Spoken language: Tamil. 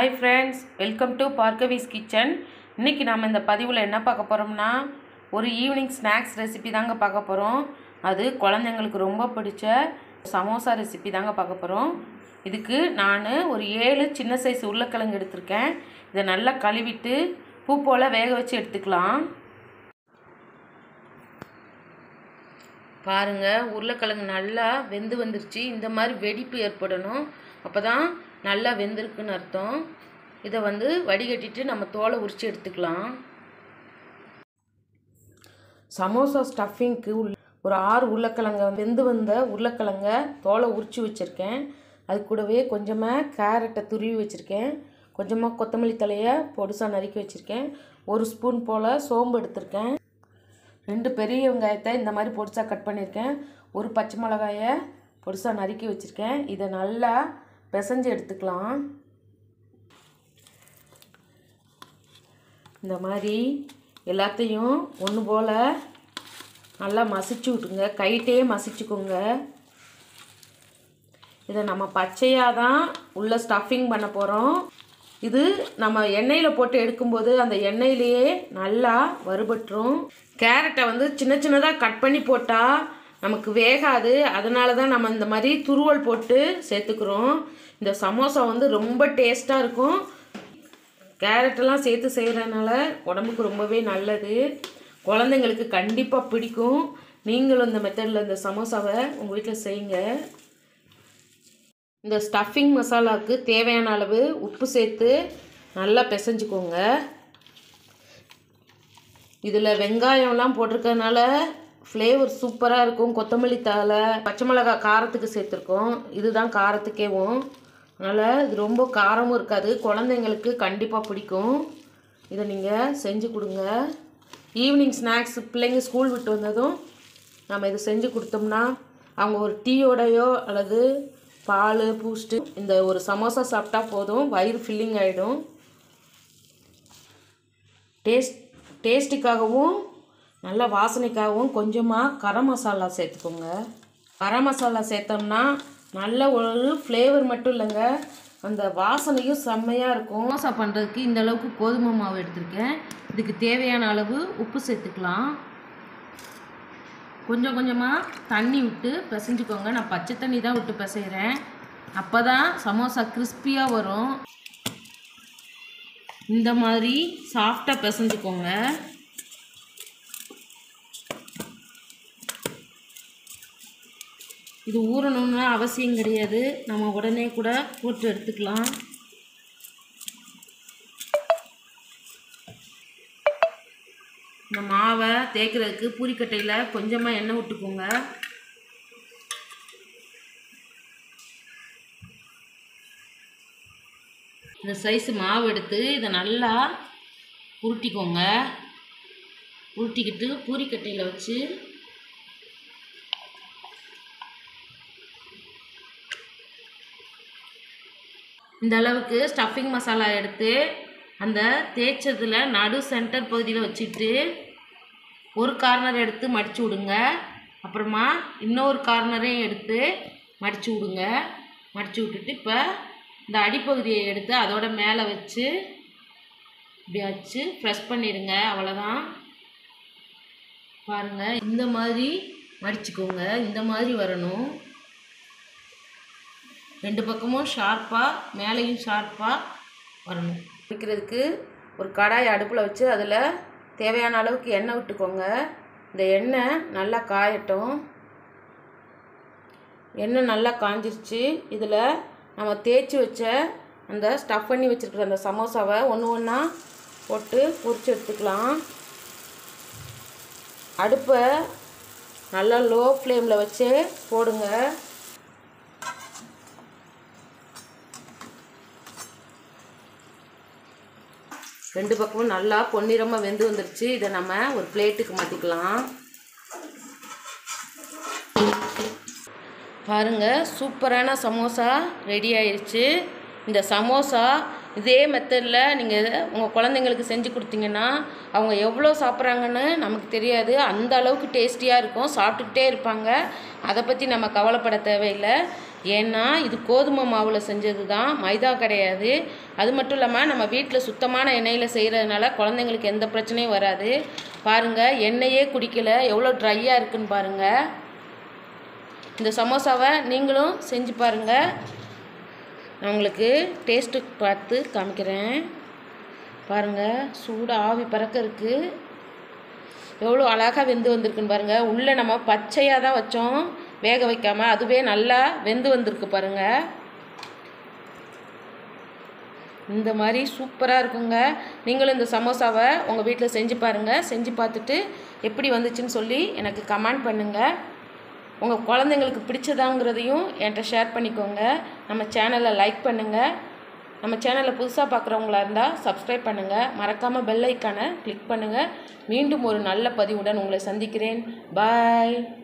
hi friends welcome to Bhargavi's kitchen இன்றைக்கி நாம் இந்த பதிவில் என்ன பார்க்க போகிறோம்னா ஒரு ஈவினிங் ஸ்நாக்ஸ் ரெசிபி தாங்க பார்க்க போகிறோம் அது குழந்தைங்களுக்கு ரொம்ப பிடிச்ச சமோசா ரெசிபி தாங்க பார்க்க போகிறோம் இதுக்கு நான் ஒரு ஏழு சின்ன சைஸ் உருளைக்கிழங்கு எடுத்திருக்கேன் இதை நல்லா கழுவிட்டு பூ போல் வேக வச்சு எடுத்துக்கலாம் பாருங்கள் உருளைக்கிழங்கு நல்லா வெந்து வந்துருச்சு இந்த மாதிரி வெடிப்பு ஏற்படணும் அப்போ தான் நல்லா வெந்திருக்குன்னு அர்த்தம் இதை வந்து வடிகட்டிட்டு நம்ம தோலை உரித்து எடுத்துக்கலாம் சமோசா ஸ்டஃபிங்க்கு உள்ள ஒரு ஆறு உருளைக்கிழங்க வெந்து வந்த உருளைக்கிழங்க தோலை உரித்து வச்சுருக்கேன் அது கூடவே கொஞ்சமாக கேரட்டை துருவி வச்சுருக்கேன் கொஞ்சமாக கொத்தமல்லி தலையை பொடுசாக நறுக்கி வச்சுருக்கேன் ஒரு ஸ்பூன் போல் சோம்பு எடுத்திருக்கேன் ரெண்டு பெரிய வெங்காயத்தை இந்த மாதிரி பொடிசாக கட் பண்ணியிருக்கேன் ஒரு பச்சை மிளகாயை பொடிசாக நறுக்கி வச்சுருக்கேன் இதை நல்லா பிசைஞ்சு எடுத்துக்கலாம் இந்த மாதிரி எல்லாத்தையும் ஒன்று போல் நல்லா மசிச்சு விட்டுங்க கைட்டே மசிச்சுக்கோங்க இதை நம்ம பச்சையாக தான் உள்ள ஸ்டஃபிங் பண்ண போகிறோம் இது நம்ம எண்ணெயில் போட்டு எடுக்கும்போது அந்த எண்ணெயிலேயே நல்லா வறுபட்டுரும் கேரட்டை வந்து சின்ன சின்னதாக கட் பண்ணி போட்டால் நமக்கு வேகாது அதனால தான் நம்ம இந்த மாதிரி துருவல் போட்டு சேர்த்துக்கிறோம் இந்த சமோசா வந்து ரொம்ப டேஸ்ட்டாக இருக்கும் கேரட்டெல்லாம் சேர்த்து செய்கிறதுனால உடம்புக்கு ரொம்பவே நல்லது குழந்தைங்களுக்கு கண்டிப்பாக பிடிக்கும் நீங்களும் இந்த மெத்தடில் இந்த சமோசாவை உங்கள் வீட்டில் செய்யுங்க இந்த ஸ்டஃபிங் மசாலாவுக்கு தேவையான அளவு உப்பு சேர்த்து நல்லா பிசைஞ்சுக்கோங்க இதில் வெங்காயம்லாம் போட்டிருக்கறனால ஃப்ளேவர் சூப்பராக இருக்கும் கொத்தமல்லி தழை பச்சை மிளகாய் காரத்துக்கு சேர்த்துருக்கோம் இதுதான் காரத்துக்கேவும் அதனால் இது ரொம்ப காரமும் இருக்காது குழந்தைங்களுக்கு கண்டிப்பாக பிடிக்கும் இதை நீங்கள் செஞ்சு கொடுங்க ஈவினிங் ஸ்நாக்ஸ் பிள்ளைங்க ஸ்கூல் விட்டு வந்ததும் நம்ம இதை செஞ்சு கொடுத்தோம்னா அவங்க ஒரு டீயோடையோ அல்லது பால் பூஸ்ட்டு இந்த ஒரு சமோசா சாப்பிட்டா போதும் வயிறு ஃபில்லிங் ஆகிடும் டேஸ்ட் டேஸ்ட்டுக்காகவும் நல்ல வாசனைக்காகவும் கொஞ்சமாக கரம் மசாலா சேர்த்துக்கோங்க கரம் மசாலா சேர்த்தோம்னா நல்ல ஒரு ஃப்ளேவர் மட்டும் இல்லைங்க அந்த வாசனையும் செம்மையாக இருக்கும் சமோசா பண்ணுறதுக்கு இந்த அளவுக்கு கோதுமை மாவு எடுத்திருக்கேன் இதுக்கு தேவையான அளவு உப்பு சேர்த்துக்கலாம் கொஞ்சம் கொஞ்சமாக தண்ணி விட்டு பிசைஞ்சுக்கோங்க நான் பச்சை தண்ணி தான் விட்டு பிசைகிறேன் அப்போ தான் சமோசா கிறிஸ்பியாக வரும் இந்த மாதிரி சாஃப்டாக பிசைஞ்சுக்கோங்க இது ஊறணும்னு அவசியம் கிடையாது நம்ம உடனே கூட போட்டு எடுத்துக்கலாம் இந்த மாவை தேய்க்கிறதுக்கு பூரிக்கட்டையில் கொஞ்சமாக எண்ணெய் விட்டுக்கோங்க இந்த சைஸு மாவு எடுத்து இதை நல்லா உருட்டிக்கோங்க உருட்டிக்கிட்டு பூரிக்கட்டையில் வச்சு இந்த அளவுக்கு ஸ்டஃபிங் மசாலா எடுத்து அந்த தேய்ச்சதில் நடு சென்டர் பகுதியில் வச்சுட்டு ஒரு கார்னர் எடுத்து மடித்து விடுங்க அப்புறமா இன்னொரு கார்னரையும் எடுத்து மடித்து விடுங்க மடித்து விட்டுட்டு இப்போ இந்த அடிப்பகுதியை எடுத்து அதோட மேலே வச்சு இப்படி வச்சு ப்ரெஸ் பண்ணிடுங்க அவ்வளோதான் பாருங்கள் இந்த மாதிரி மடிச்சுக்கோங்க இந்த மாதிரி வரணும் ரெண்டு பக்கமும் ஷார்ப்பாக மேலேயும் ஷார்ப்பாக வரணும் வைக்கிறதுக்கு ஒரு கடாய் அடுப்பில் வச்சு அதில் தேவையான அளவுக்கு எண்ணெய் விட்டுக்கோங்க இந்த எண்ணெய் நல்லா காயட்டும் எண்ணெய் நல்லா காஞ்சிருச்சு இதில் நம்ம தேய்ச்சி வச்ச அந்த ஸ்டஃப் பண்ணி வச்சுருக்கிற அந்த சமோசாவை ஒன்று ஒன்றா போட்டு பொரிச்சு எடுத்துக்கலாம் அடுப்பை நல்லா லோ ஃப்ளேமில் வச்சு போடுங்க ரெண்டு பக்கமும் நல்லா பொன்னிறமாக வெந்து வந்துருச்சு இதை நம்ம ஒரு பிளேட்டுக்கு மாற்றிக்கலாம் பாருங்கள் சூப்பரான சமோசா ரெடி ஆயிடுச்சு இந்த சமோசா இதே மெத்தடில் நீங்கள் உங்கள் குழந்தைங்களுக்கு செஞ்சு கொடுத்தீங்கன்னா அவங்க எவ்வளோ சாப்பிட்றாங்கன்னு நமக்கு தெரியாது அந்த அளவுக்கு டேஸ்டியாக இருக்கும் சாப்பிட்டுக்கிட்டே இருப்பாங்க அதை பற்றி நம்ம கவலைப்பட தேவையில்லை ஏன்னா இது கோதுமை மாவில் செஞ்சது தான் மைதா கிடையாது அது மட்டும் இல்லாமல் நம்ம வீட்டில் சுத்தமான எண்ணெயில் செய்கிறதுனால குழந்தைங்களுக்கு எந்த பிரச்சனையும் வராது பாருங்கள் எண்ணெயே குடிக்கல எவ்வளோ ட்ரையாக இருக்குன்னு பாருங்கள் இந்த சமோசாவை நீங்களும் செஞ்சு பாருங்கள் நான் உங்களுக்கு டேஸ்ட்டு பார்த்து காமிக்கிறேன் பாருங்கள் சூடு ஆவி பறக்க இருக்குது எவ்வளோ அழகாக வெந்து வந்திருக்குன்னு பாருங்கள் உள்ளே நம்ம பச்சையாக தான் வச்சோம் வேக வைக்காமல் அதுவே நல்லா வெந்து வந்திருக்கு பாருங்கள் இந்த மாதிரி சூப்பராக இருக்குங்க நீங்களும் இந்த சமோசாவை உங்கள் வீட்டில் செஞ்சு பாருங்கள் செஞ்சு பார்த்துட்டு எப்படி வந்துச்சுன்னு சொல்லி எனக்கு கமெண்ட் பண்ணுங்கள் உங்கள் குழந்தைங்களுக்கு பிடிச்சதாங்கிறதையும் என்கிட்ட ஷேர் பண்ணிக்கோங்க நம்ம சேனலை லைக் பண்ணுங்கள் நம்ம சேனலை புதுசாக பார்க்குறவங்களா இருந்தால் சப்ஸ்கிரைப் பண்ணுங்கள் மறக்காமல் பெல் ஐக்கானை கிளிக் பண்ணுங்கள் மீண்டும் ஒரு நல்ல பதிவுடன் உங்களை சந்திக்கிறேன் பாய்